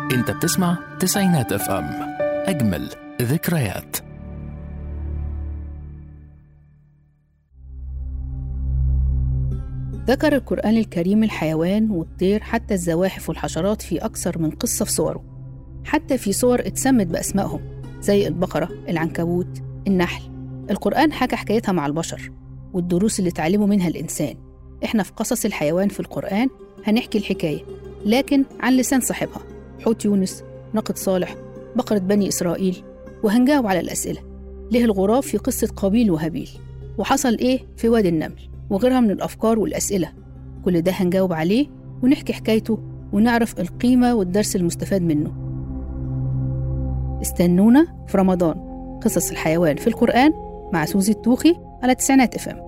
انت بتسمع تسعينات اف ام اجمل ذكريات ذكر القرآن الكريم الحيوان والطير حتى الزواحف والحشرات في أكثر من قصة في صوره حتى في صور اتسمت بأسمائهم زي البقرة العنكبوت النحل القرآن حكى حكايتها مع البشر والدروس اللي اتعلموا منها الإنسان إحنا في قصص الحيوان في القرآن هنحكي الحكاية لكن عن لسان صاحبها حوت يونس ناقة صالح بقرة بني إسرائيل وهنجاوب على الأسئلة ليه الغراب في قصة قابيل وهابيل وحصل إيه في وادي النمل وغيرها من الأفكار والأسئلة كل ده هنجاوب عليه ونحكي حكايته ونعرف القيمة والدرس المستفاد منه استنونا في رمضان قصص الحيوان في القرآن مع سوزي التوخي على تسعينات افم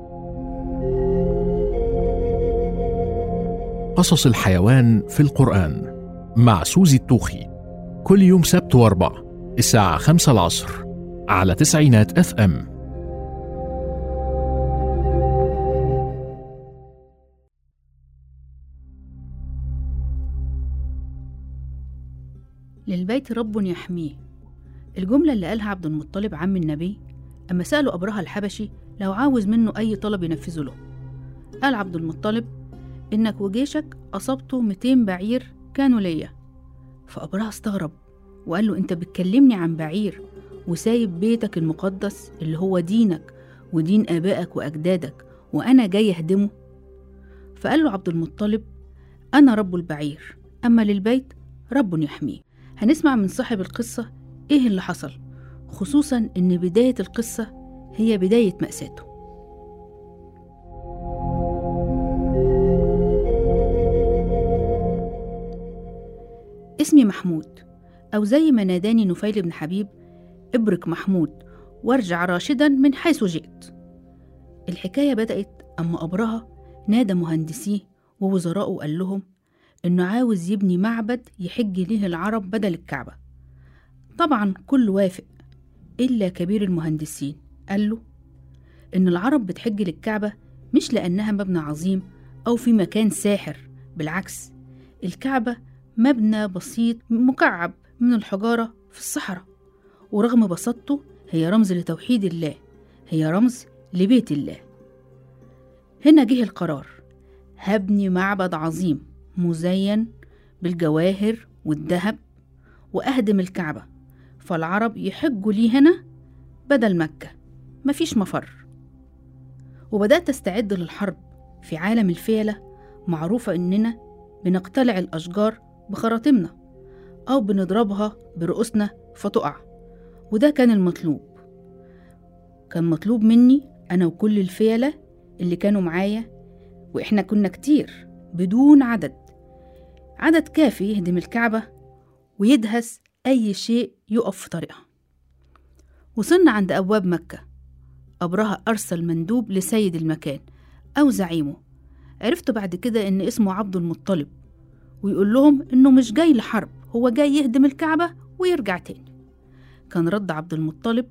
قصص الحيوان في القرآن مع سوزي التوخي كل يوم سبت واربع الساعة خمسة العصر على تسعينات اف ام للبيت رب يحميه الجملة اللي قالها عبد المطلب عم النبي أما سألوا أبرهة الحبشي لو عاوز منه أي طلب ينفذه له قال عبد المطلب إنك وجيشك أصبته 200 بعير كانوا ليا فأبرهة استغرب وقال له أنت بتكلمني عن بعير وسايب بيتك المقدس اللي هو دينك ودين آبائك وأجدادك وأنا جاي أهدمه فقال له عبد المطلب أنا رب البعير أما للبيت رب يحميه هنسمع من صاحب القصة إيه اللي حصل خصوصا إن بداية القصة هي بداية مأساته اسمي محمود أو زي ما ناداني نفيل بن حبيب ابرك محمود وارجع راشدا من حيث جئت الحكاية بدأت أما أبرهة نادى مهندسيه ووزراءه وقال لهم إنه عاوز يبني معبد يحج ليه العرب بدل الكعبة طبعا كل وافق إلا كبير المهندسين قال له إن العرب بتحج للكعبة مش لأنها مبنى عظيم أو في مكان ساحر بالعكس الكعبة مبنى بسيط مكعب من الحجارة في الصحراء ورغم بساطته هي رمز لتوحيد الله هي رمز لبيت الله هنا جه القرار هبني معبد عظيم مزين بالجواهر والذهب وأهدم الكعبة فالعرب يحجوا لي هنا بدل مكة مفيش مفر وبدأت أستعد للحرب في عالم الفيلة معروفة إننا بنقتلع الأشجار بخراطيمنا أو بنضربها برؤوسنا فتقع وده كان المطلوب كان مطلوب مني أنا وكل الفيلة اللي كانوا معايا وإحنا كنا كتير بدون عدد عدد كافي يهدم الكعبة ويدهس أي شيء يقف في طريقها وصلنا عند أبواب مكة أبرهة أرسل مندوب لسيد المكان أو زعيمه عرفت بعد كده إن اسمه عبد المطلب ويقول لهم إنه مش جاي لحرب هو جاي يهدم الكعبة ويرجع تاني كان رد عبد المطلب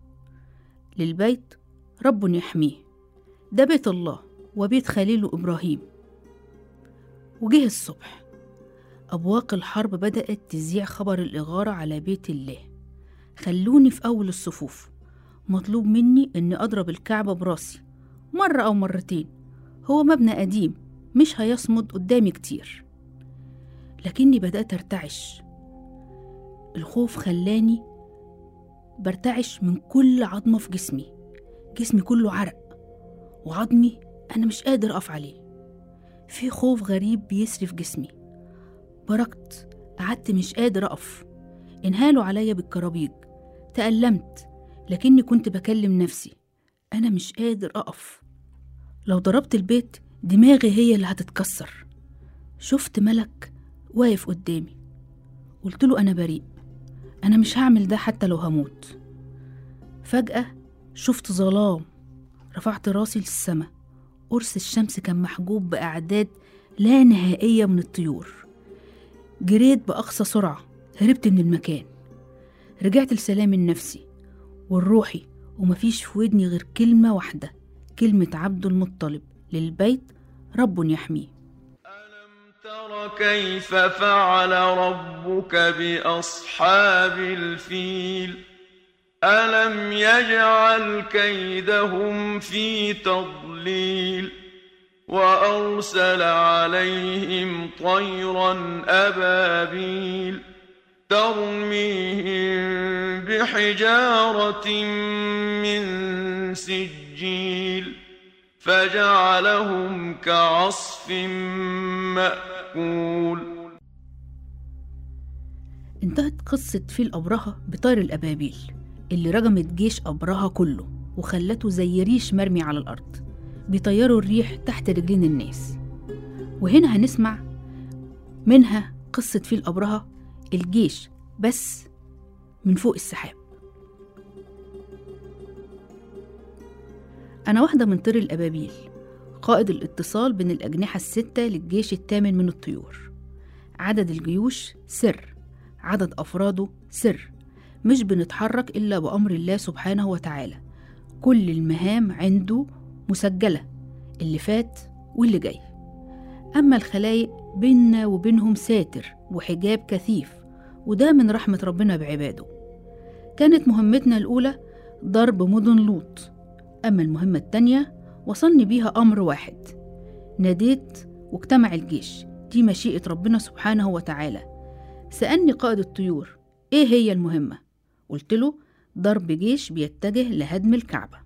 للبيت رب يحميه ده بيت الله وبيت خليله إبراهيم وجه الصبح أبواق الحرب بدأت تذيع خبر الإغارة على بيت الله خلوني في أول الصفوف مطلوب مني إني أضرب الكعبة براسي مرة أو مرتين هو مبنى قديم مش هيصمد قدامي كتير لكني بدأت أرتعش الخوف خلاني برتعش من كل عظمة في جسمي جسمي كله عرق وعظمي أنا مش قادر أقف عليه في خوف غريب بيسري في جسمي بركت قعدت مش قادر أقف انهالوا عليا بالكرابيج تألمت لكني كنت بكلم نفسي أنا مش قادر أقف لو ضربت البيت دماغي هي اللي هتتكسر شفت ملك واقف قدامي قلت له أنا بريء أنا مش هعمل ده حتى لو هموت فجأة شفت ظلام رفعت راسي للسما قرص الشمس كان محجوب بأعداد لا نهائية من الطيور جريت بأقصى سرعة هربت من المكان رجعت لسلام النفسي والروحي ومفيش في ودني غير كلمة واحدة كلمة عبد المطلب للبيت رب يحميه ألم تر كيف فعل ربك بأصحاب الفيل ألم يجعل كيدهم في تضليل وأرسل عليهم طيرا أبابيل ترميهم بحجارة من سجيل فجعلهم كعصف مأكول انتهت قصة فيل أبرهة بطير الأبابيل اللي رجمت جيش أبرهة كله وخلته زي ريش مرمي على الأرض بيطيروا الريح تحت رجلين الناس وهنا هنسمع منها قصة فيل أبرهة الجيش بس من فوق السحاب أنا واحدة من طير الأبابيل قائد الاتصال بين الأجنحة الستة للجيش الثامن من الطيور عدد الجيوش سر عدد أفراده سر مش بنتحرك إلا بأمر الله سبحانه وتعالى كل المهام عنده مسجلة اللي فات واللي جاي أما الخلايق بيننا وبينهم ساتر وحجاب كثيف وده من رحمة ربنا بعباده كانت مهمتنا الأولى ضرب مدن لوط أما المهمة التانية وصلني بيها أمر واحد ناديت واجتمع الجيش دي مشيئة ربنا سبحانه وتعالى سألني قائد الطيور إيه هي المهمة؟ قلت له ضرب جيش بيتجه لهدم الكعبة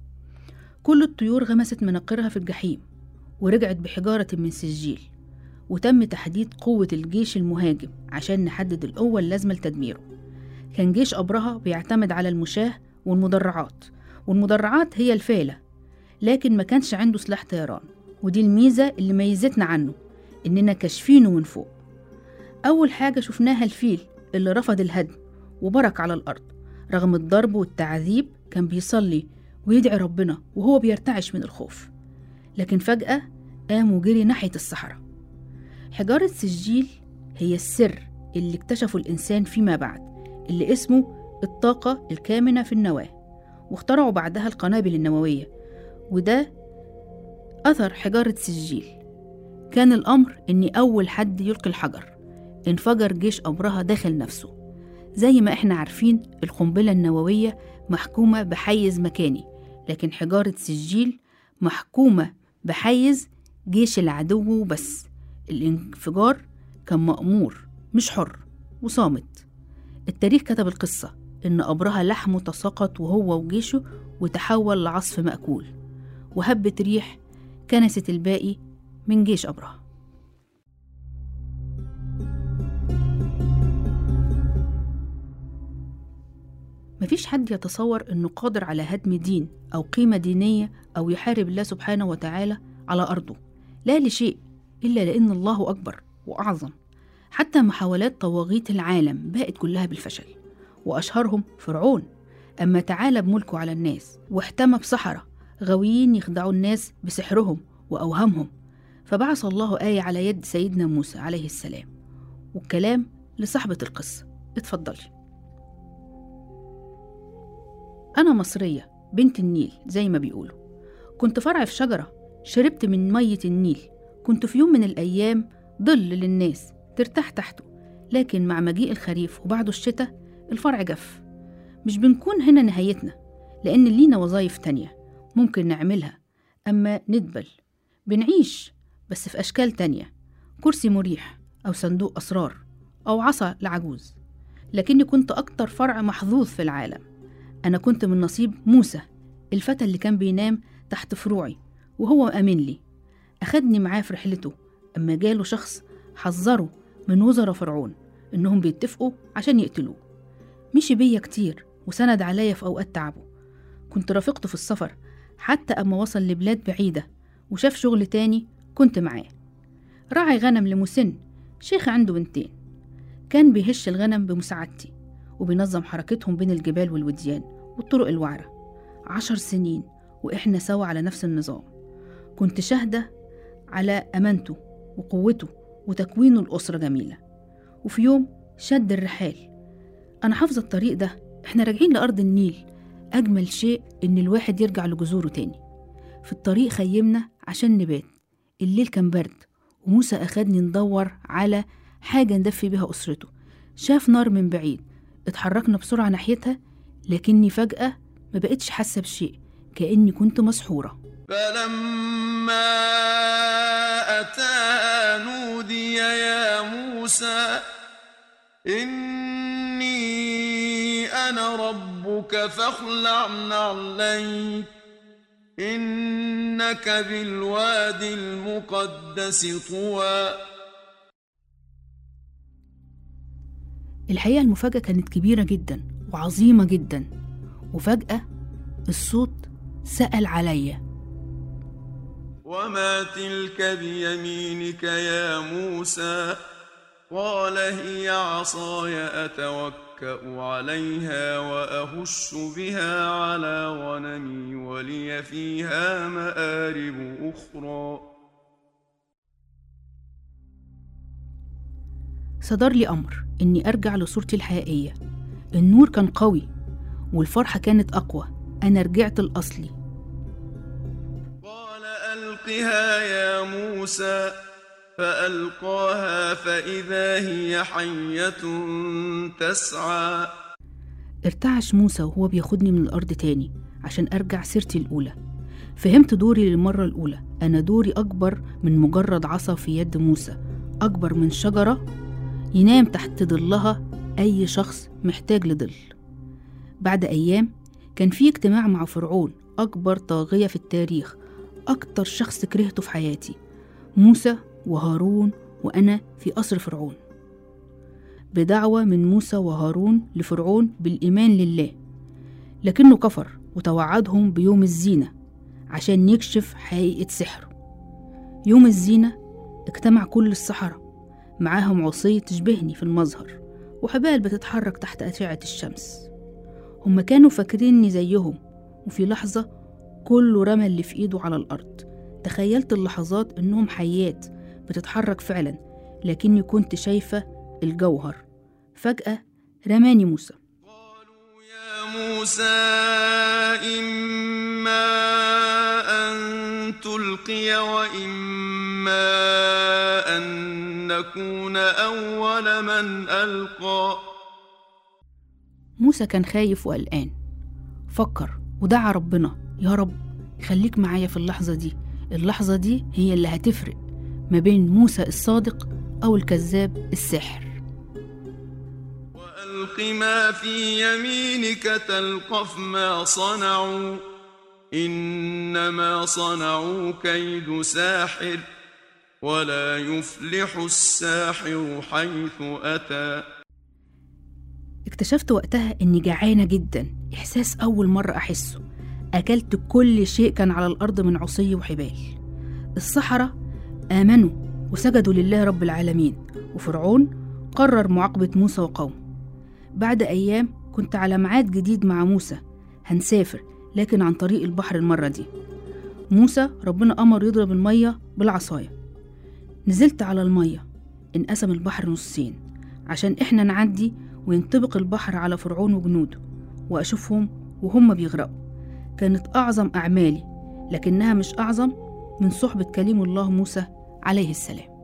كل الطيور غمست مناقيرها في الجحيم ورجعت بحجارة من سجيل وتم تحديد قوة الجيش المهاجم عشان نحدد القوة اللازمة لتدميره كان جيش أبرهة بيعتمد على المشاة والمدرعات والمدرعات هي الفالة لكن ما كانش عنده سلاح طيران ودي الميزة اللي ميزتنا عنه إننا كاشفينه من فوق أول حاجة شفناها الفيل اللي رفض الهدم وبرك على الأرض رغم الضرب والتعذيب كان بيصلي ويدعي ربنا وهو بيرتعش من الخوف لكن فجأة قام وجري ناحية الصحراء حجارة سجيل هي السر اللي اكتشفه الإنسان فيما بعد اللي اسمه الطاقة الكامنة في النواة واخترعوا بعدها القنابل النووية وده أثر حجارة سجيل كان الأمر إني أول حد يلقي الحجر انفجر جيش أبرهة داخل نفسه زي ما احنا عارفين القنبلة النووية محكومة بحيز مكاني لكن حجارة سجيل محكومة بحيز جيش العدو بس الانفجار كان مأمور مش حر وصامت التاريخ كتب القصة إن أبرهة لحمه تساقط وهو وجيشه وتحول لعصف مأكول وهبة ريح كنست الباقي من جيش أبرهة مفيش حد يتصور إنه قادر على هدم دين أو قيمة دينية أو يحارب الله سبحانه وتعالى على أرضه لا لشيء إلا لأن الله أكبر وأعظم حتى محاولات طواغيت العالم باءت كلها بالفشل وأشهرهم فرعون أما تعالى بملكه على الناس واحتمى بسحرة غاويين يخدعوا الناس بسحرهم وأوهامهم فبعث الله آية على يد سيدنا موسى عليه السلام والكلام لصاحبة القصة اتفضلي أنا مصرية بنت النيل زي ما بيقولوا كنت فرع في شجرة شربت من مية النيل كنت في يوم من الأيام ظل للناس ترتاح تحته لكن مع مجيء الخريف وبعده الشتاء الفرع جف مش بنكون هنا نهايتنا لأن لينا وظايف تانية ممكن نعملها أما ندبل بنعيش بس في أشكال تانية كرسي مريح أو صندوق أسرار أو عصا لعجوز لكني كنت أكتر فرع محظوظ في العالم أنا كنت من نصيب موسى الفتى اللي كان بينام تحت فروعي وهو أمين لي أخدني معاه في رحلته أما جاله شخص حذره من وزراء فرعون إنهم بيتفقوا عشان يقتلوه مشي بيا كتير وسند عليا في أوقات تعبه كنت رافقته في السفر حتى أما وصل لبلاد بعيدة وشاف شغل تاني كنت معاه راعي غنم لمسن شيخ عنده بنتين كان بيهش الغنم بمساعدتي وبينظم حركتهم بين الجبال والوديان والطرق الوعرة عشر سنين وإحنا سوا على نفس النظام كنت شاهدة على أمانته وقوته وتكوينه الأسرة جميلة وفي يوم شد الرحال أنا حافظة الطريق ده إحنا راجعين لأرض النيل أجمل شيء إن الواحد يرجع لجذوره تاني في الطريق خيمنا عشان نبات الليل كان برد وموسى أخدني ندور على حاجة ندفي بيها أسرته شاف نار من بعيد اتحركنا بسرعة ناحيتها لكني فجأة ما بقتش حاسة بشيء كأني كنت مسحورة فلما أتاها نودي يا موسى إني أنا ربك فاخلع نعليك إنك بالواد المقدس طوى الحقيقة المفاجأة كانت كبيرة جدا وعظيمة جدا وفجأة الصوت سأل عليا وما تلك بيمينك يا موسى قال هي عصاي أتوكأ عليها وأهش بها على غنمي ولي فيها مآرب أخرى صدر لي أمر إني أرجع لصورتي الحقيقية النور كان قوي والفرحة كانت أقوى أنا رجعت الأصلي قال ألقها يا موسى فألقاها فإذا هي حية تسعى ارتعش موسى وهو بياخدني من الأرض تاني عشان أرجع سيرتي الأولى فهمت دوري للمرة الأولى أنا دوري أكبر من مجرد عصا في يد موسى أكبر من شجرة ينام تحت ظلها أي شخص محتاج لظل بعد أيام كان في اجتماع مع فرعون أكبر طاغية في التاريخ أكتر شخص كرهته في حياتي موسى وهارون وأنا في قصر فرعون بدعوة من موسى وهارون لفرعون بالإيمان لله لكنه كفر وتوعدهم بيوم الزينة عشان يكشف حقيقة سحره يوم الزينة اجتمع كل السحرة معاهم عصي تشبهني في المظهر وحبال بتتحرك تحت أشعة الشمس هما كانوا فاكريني زيهم وفي لحظة كله رمى اللي في إيده على الأرض تخيلت اللحظات إنهم حيات بتتحرك فعلا لكني كنت شايفة الجوهر فجأة رماني موسى قالوا يا موسى إما أن تلقي وإما أن نكون أول من ألقى موسى كان خايف وقلقان فكر ودعا ربنا يا رب خليك معايا في اللحظة دي اللحظة دي هي اللي هتفرق ما بين موسى الصادق أو الكذاب الساحر وألق ما في يمينك تلقف ما صنعوا إنما صنعوا كيد ساحر ولا يفلح الساحر حيث أتى اكتشفت وقتها إني جعانة جدا إحساس أول مرة أحسه أكلت كل شيء كان على الأرض من عصي وحبال السحرة آمنوا وسجدوا لله رب العالمين وفرعون قرر معاقبة موسى وقومه بعد أيام كنت على ميعاد جديد مع موسى هنسافر لكن عن طريق البحر المرة دي موسى ربنا أمر يضرب المية بالعصاية نزلت على المية انقسم البحر نصين عشان إحنا نعدي وينطبق البحر على فرعون وجنوده وأشوفهم وهم بيغرقوا كانت أعظم أعمالي لكنها مش أعظم من صحبة كليم الله موسى عليه السلام